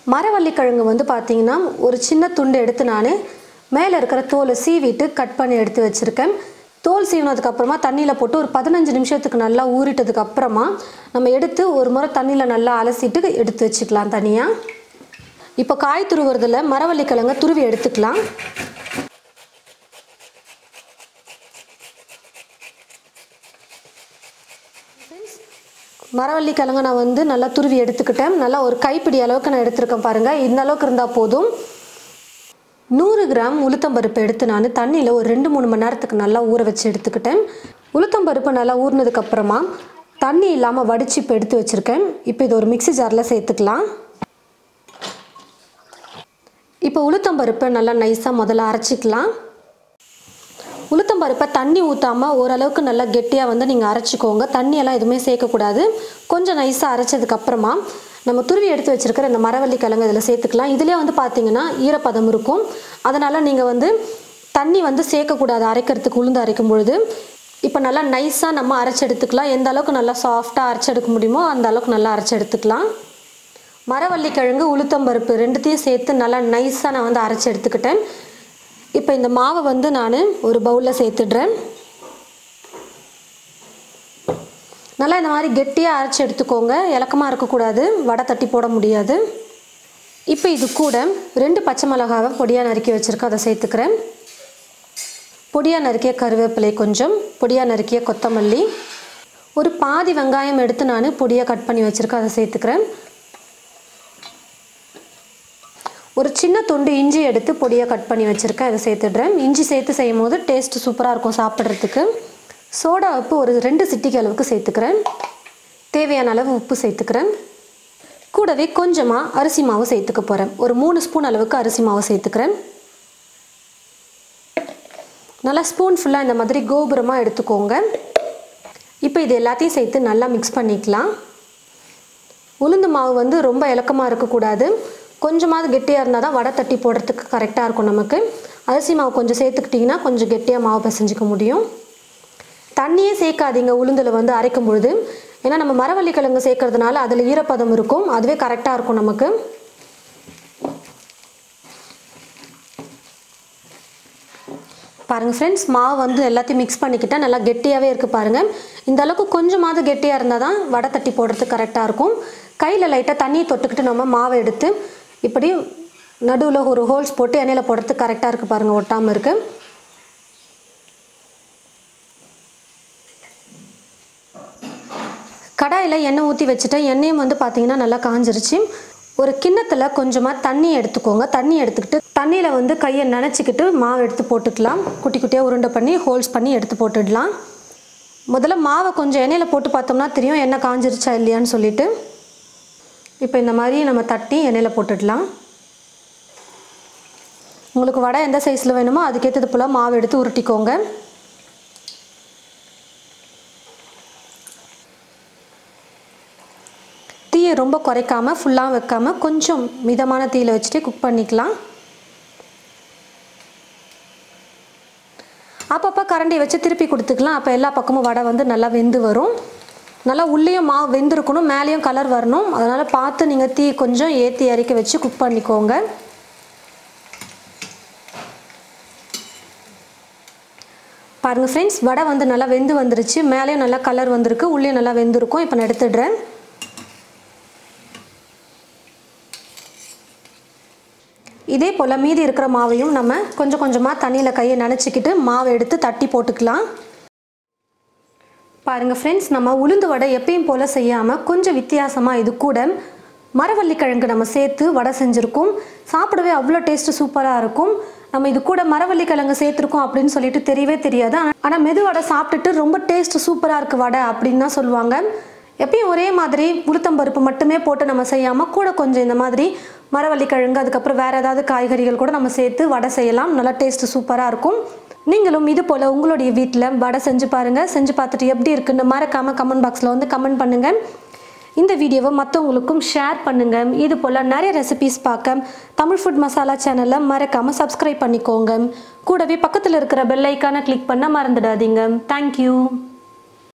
மரவள்ளிக்கிழங்கு வந்து பார்த்தீங்கன்னா ஒரு சின்ன துண்டு எடுத்து நான் மேலே இருக்கிற தோலை சீவிட்டு கட் பண்ணி எடுத்து வச்சுருக்கேன் தோல் சீவினதுக்கு அப்புறமா தண்ணியில் போட்டு ஒரு பதினஞ்சு நிமிஷத்துக்கு நல்லா ஊறிட்டதுக்கு அப்புறமா நம்ம எடுத்து ஒரு முறை தண்ணியில் நல்லா அலசிட்டு எடுத்து வச்சுக்கலாம் தனியாக இப்போ காய் துருவுறதுல மரவள்ளிக்கிழங்க துருவி எடுத்துக்கலாம் மரவள்ளி கிழங்க நான் வந்து நல்லா துருவி எடுத்துக்கிட்டேன் நல்லா ஒரு கைப்பிடி அளவுக்கு நான் எடுத்திருக்கேன் பாருங்கள் இந்த அளவுக்கு இருந்தால் போதும் நூறு கிராம் உளுத்தம்பருப்பு எடுத்து நான் தண்ணியில் ஒரு ரெண்டு மூணு மணி நேரத்துக்கு நல்லா ஊற வச்சு எடுத்துக்கிட்டேன் உளுத்தம்பருப்பு நல்லா ஊறினதுக்கப்புறமா தண்ணி இல்லாமல் வடித்து இப்போ எடுத்து வச்சுருக்கேன் இப்போ இது ஒரு மிக்ஸி ஜாரில் சேர்த்துக்கலாம் இப்போ உளுத்தம்பருப்பை நல்லா நைஸாக முதல்ல அரைச்சிக்கலாம் உளுத்தம்பருப்பை தண்ணி ஊற்றாமல் ஓரளவுக்கு நல்லா கெட்டியாக வந்து நீங்கள் அரைச்சிக்கோங்க தண்ணியெல்லாம் எதுவுமே சேர்க்கக்கூடாது கொஞ்சம் நைஸாக அரைச்சதுக்கப்புறமா நம்ம துருவி எடுத்து வச்சுருக்கிற இந்த மரவள்ளி கிழங்கு இதில் சேர்த்துக்கலாம் இதுலேயே வந்து பார்த்தீங்கன்னா ஈரப்பதம் இருக்கும் அதனால் நீங்கள் வந்து தண்ணி வந்து சேர்க்கக்கூடாது அரைக்கிறதுக்கு உளுந்து அரைக்கும் பொழுது இப்போ நல்லா நைஸாக நம்ம அரைச்சி எடுத்துக்கலாம் எந்த அளவுக்கு நல்லா சாஃப்டாக அரைச்சி எடுக்க முடியுமோ அந்த அளவுக்கு நல்லா அரைச்சி எடுத்துக்கலாம் மரவள்ளி கிழங்கு உளுத்தம்பருப்பு ரெண்டுத்தையும் சேர்த்து நல்லா நைஸாக நான் வந்து அரைச்சி எடுத்துக்கிட்டேன் இப்போ இந்த மாவை வந்து நான் ஒரு பவுலில் சேர்த்துடுறேன் நல்லா இந்த மாதிரி கெட்டியாக அரைச்சி எடுத்துக்கோங்க இலக்கமாக இருக்கக்கூடாது வடை தட்டி போட முடியாது இப்போ இது கூட ரெண்டு பச்சை மிளகாவை பொடியாக நறுக்கி வச்சுருக்கேன் அதை சேர்த்துக்கிறேன் பொடியாக நறுக்கிய கருவேப்பிலை கொஞ்சம் பொடியாக நறுக்கிய கொத்தமல்லி ஒரு பாதி வெங்காயம் எடுத்து நான் பொடியாக கட் பண்ணி வச்சுருக்கேன் அதை சேர்த்துக்கிறேன் ஒரு சின்ன துண்டு இஞ்சி எடுத்து பொடியாக கட் பண்ணி வச்சுருக்கேன் அதை சேர்த்துடுறேன் இஞ்சி சேர்த்து செய்யும் போது டேஸ்ட்டு சூப்பராக இருக்கும் சாப்பிட்றதுக்கு சோடா உப்பு ஒரு ரெண்டு சிட்டிக்கு அளவுக்கு சேர்த்துக்கிறேன் தேவையான அளவு உப்பு சேர்த்துக்கிறேன் கூடவே கொஞ்சமாக அரிசி மாவு சேர்த்துக்க போகிறேன் ஒரு மூணு ஸ்பூன் அளவுக்கு அரிசி மாவு சேர்த்துக்கிறேன் நல்லா ஸ்பூன் ஃபுல்லாக இந்த மாதிரி கோபுரமாக எடுத்துக்கோங்க இப்போ இது எல்லாத்தையும் சேர்த்து நல்லா மிக்ஸ் பண்ணிக்கலாம் உளுந்து மாவு வந்து ரொம்ப இலக்கமாக இருக்கக்கூடாது கொஞ்சமாவது கெட்டியாக இருந்தால் தான் வடை தட்டி போடுறதுக்கு கரெக்டாக இருக்கும் நமக்கு அரிசி மாவு கொஞ்சம் சேர்த்துக்கிட்டிங்கன்னா கொஞ்சம் கெட்டியாக மாவு பிசைஞ்சிக்க முடியும் தண்ணியே சேர்க்காதீங்க உளுந்தில் வந்து அரைக்கும் பொழுது ஏன்னா நம்ம மரவள்ளி கிழங்கு சேர்க்கறதுனால அதில் ஈரப்பதம் இருக்கும் அதுவே கரெக்டாக இருக்கும் நமக்கு பாருங்கள் ஃப்ரெண்ட்ஸ் மாவு வந்து எல்லாத்தையும் மிக்ஸ் பண்ணிக்கிட்டால் நல்லா கெட்டியாகவே இருக்குது பாருங்கள் இந்த அளவுக்கு கொஞ்சமாவது கெட்டியாக இருந்தால் தான் வடை தட்டி போடுறதுக்கு கரெக்டாக இருக்கும் கையில் லைட்டாக தண்ணியை தொட்டுக்கிட்டு நம்ம மாவை எடுத்து இப்படி நடுவில் ஒரு ஹோல்ஸ் போட்டு எண்ணெயில் போடுறதுக்கு கரெக்டாக இருக்குது பாருங்கள் ஒட்டாமல் இருக்குது கடாயில் எண்ணெய் ஊற்றி வச்சுட்டேன் எண்ணெயும் வந்து பார்த்தீங்கன்னா நல்லா காஞ்சிருச்சு ஒரு கிண்ணத்தில் கொஞ்சமாக தண்ணி எடுத்துக்கோங்க தண்ணி எடுத்துக்கிட்டு தண்ணியில் வந்து கையை நனைச்சிக்கிட்டு மாவு எடுத்து போட்டுக்கலாம் குட்டி குட்டியாக உருண்டை பண்ணி ஹோல்ஸ் பண்ணி எடுத்து போட்டுடலாம் முதல்ல மாவை கொஞ்சம் எண்ணெயில் போட்டு பார்த்தோம்னா தெரியும் எண்ணெய் காஞ்சிருச்சா இல்லையான்னு சொல்லிட்டு இப்போ இந்த மாதிரி நம்ம தட்டி எண்ணெயில் போட்டுடலாம் உங்களுக்கு வடை எந்த சைஸில் வேணுமோ அதுக்கேற்றது போல் மாவு எடுத்து உருட்டிக்கோங்க தீயை ரொம்ப குறைக்காம ஃபுல்லாக வைக்காம கொஞ்சம் மிதமான தீயில் வச்சுட்டு குக் பண்ணிக்கலாம் அப்பப்போ கரண்டி வச்சு திருப்பி கொடுத்துக்கலாம் அப்போ எல்லா பக்கமும் வடை வந்து நல்லா வெந்து வரும் நல்லா உள்ளேயும் மாவு வெந்திருக்கணும் மேலேயும் கலர் வரணும் அதனால் பார்த்து நீங்கள் தீ கொஞ்சம் ஏற்றி இறக்கி வச்சு குக் பண்ணிக்கோங்க பாருங்கள் ஃப்ரெண்ட்ஸ் வடை வந்து நல்லா வெந்து வந்துருச்சு மேலேயும் நல்லா கலர் வந்திருக்கு உள்ளேயும் நல்லா வெந்திருக்கும் இப்போ நான் எடுத்துடுறேன் இதே போல் மீதி இருக்கிற மாவையும் நம்ம கொஞ்சம் கொஞ்சமாக தண்ணியில் கையை நனைச்சிக்கிட்டு மாவை எடுத்து தட்டி போட்டுக்கலாம் பாருங்கள் ஃப்ரெண்ட்ஸ் நம்ம உளுந்து வடை எப்பயும் போல் செய்யாமல் கொஞ்சம் வித்தியாசமாக இது கூட மரவள்ளி கிழங்கு நம்ம சேர்த்து வடை செஞ்சுருக்கோம் சாப்பிடவே அவ்வளோ டேஸ்ட்டு சூப்பராக இருக்கும் நம்ம இது கூட மரவள்ளி கிழங்கு சேர்த்துருக்கோம் அப்படின்னு சொல்லிட்டு தெரியவே தெரியாது ஆனால் மெது வடை சாப்பிட்டுட்டு ரொம்ப டேஸ்ட்டு சூப்பராக இருக்குது வடை அப்படின்னு தான் சொல்லுவாங்க எப்பயும் ஒரே மாதிரி உளுத்தம்பருப்பு மட்டுமே போட்டு நம்ம செய்யாமல் கூட கொஞ்சம் இந்த மாதிரி மரவள்ளி கிழங்கு அதுக்கப்புறம் வேறு ஏதாவது காய்கறிகள் கூட நம்ம சேர்த்து வடை செய்யலாம் நல்லா டேஸ்ட்டு சூப்பராக இருக்கும் நீங்களும் இது போல் உங்களுடைய வீட்டில் வடை செஞ்சு பாருங்கள் செஞ்சு பார்த்துட்டு எப்படி இருக்குன்னு மறக்காமல் கமெண்ட் பாக்ஸில் வந்து கமெண்ட் பண்ணுங்கள் இந்த வீடியோவை மற்றவங்களுக்கும் ஷேர் பண்ணுங்கள் இது போல் நிறைய ரெசிபிஸ் பார்க்க தமிழ் ஃபுட் மசாலா சேனலை மறக்காமல் சப்ஸ்கிரைப் பண்ணிக்கோங்க கூடவே பக்கத்தில் இருக்கிற பெல் ஐக்கானை கிளிக் பண்ண மறந்துடாதீங்க தேங்க்யூ